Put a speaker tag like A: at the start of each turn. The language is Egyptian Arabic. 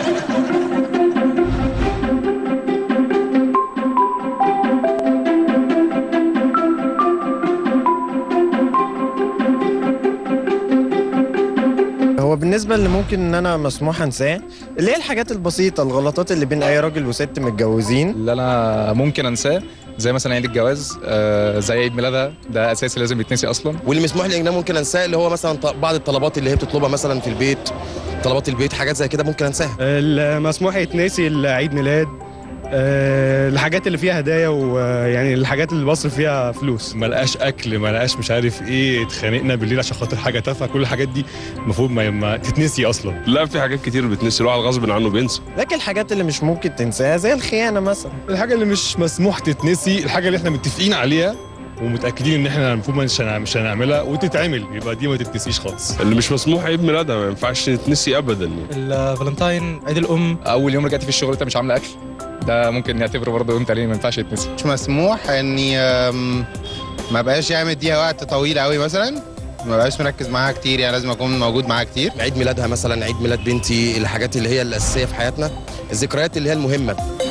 A: هو بالنسبة اللي ممكن ان انا مسموح انساه اللي هي الحاجات البسيطة الغلطات اللي بين اي راجل وست متجوزين
B: اللي انا ممكن انساه زي مثلا عيد الجواز آه زي عيد ميلادها ده اساسي لازم يتنسي اصلا
C: واللي مسموح لي ان انا ممكن انساه اللي هو مثلا ط- بعض الطلبات اللي هي بتطلبها مثلا في البيت طلبات البيت حاجات زي كده ممكن انساها
D: المسموح يتنسي العيد ميلاد آه، الحاجات اللي فيها هدايا ويعني الحاجات اللي بصرف فيها فلوس
E: ما لقاش اكل ما لقاش مش عارف ايه اتخانقنا بالليل عشان خاطر حاجه تافهه كل الحاجات دي المفروض ما, ما تتنسي اصلا
F: لا في حاجات كتير بتنسي الواحد غصب عنه بينسى
A: لكن الحاجات اللي مش ممكن تنساها زي الخيانة مثلا
E: الحاجه اللي مش مسموح تتنسي الحاجه اللي احنا متفقين عليها ومتاكدين ان احنا المفروض مش هنع- مش هنعملها وتتعمل يبقى دي ما تتنسيش خالص
F: اللي مش مسموح عيد ميلادها ما ينفعش تتنسي ابدا يعني.
B: الفالنتاين عيد الام اول يوم رجعت في الشغل انت مش عامله اكل ده ممكن نعتبره برضه يوم تاني ما ينفعش يتنسي
G: مش مسموح اني أم، ما بقاش يعني مديها وقت طويل قوي مثلا ما بقاش مركز معاها كتير يعني لازم اكون موجود معاها كتير
C: عيد ميلادها مثلا عيد ميلاد بنتي الحاجات اللي هي الاساسيه في حياتنا الذكريات اللي هي المهمه